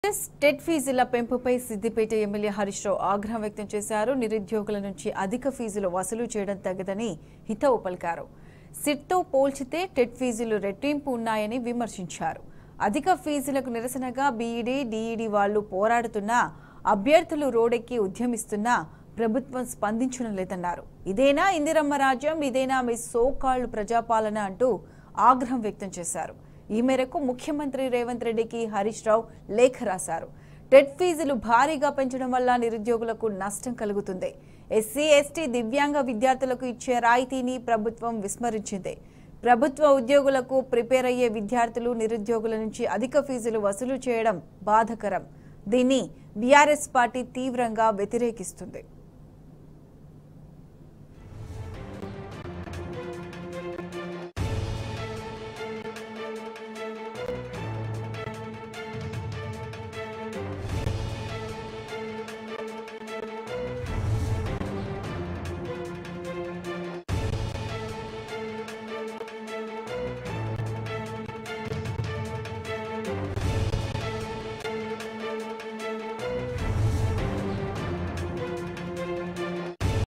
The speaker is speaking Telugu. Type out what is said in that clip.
ఎస్ టెట్ ఫీజుల పెంపుపై సిద్దిపేట ఎమ్మెల్యే హరీష్ రావు ఆగ్రహం వ్యక్తం చేశారు నిరుద్యోగుల నుంచి అధిక ఫీజులు వసూలు చేయడం తగదని హితవు పలికారు సిట్తో పోల్చితే టెట్ ఫీజులు రెట్టింపు ఉన్నాయని విమర్శించారు అధిక ఫీజులకు నిరసనగా బీఈడీ డీఈడీ వాళ్లు పోరాడుతున్నా అభ్యర్థులు రోడెక్కి ఉద్యమిస్తున్నా ప్రభుత్వం స్పందించడం లేదన్నారు ఇదేనా ఇందిరమ్మ రాజ్యం ఇదేనా మీ సోకాళ్లు ప్రజాపాలన అంటూ ఆగ్రహం వ్యక్తం చేశారు ఈ మేరకు ముఖ్యమంత్రి రేవంత్ రెడ్డికి హరీష్ రావు లేఖ రాశారు టెట్ ఫీజులు భారీగా పెంచడం వల్ల నిరుద్యోగులకు నష్టం కలుగుతుంది ఎస్సీ ఎస్టీ దివ్యాంగ విద్యార్థులకు ఇచ్చే రాయితీని ప్రభుత్వం విస్మరించింది ప్రభుత్వ ఉద్యోగులకు ప్రిపేర్ అయ్యే విద్యార్థులు నిరుద్యోగుల నుంచి అధిక ఫీజులు వసూలు చేయడం బాధకరం దీన్ని బీఆర్ఎస్ పార్టీ తీవ్రంగా వ్యతిరేకిస్తుంది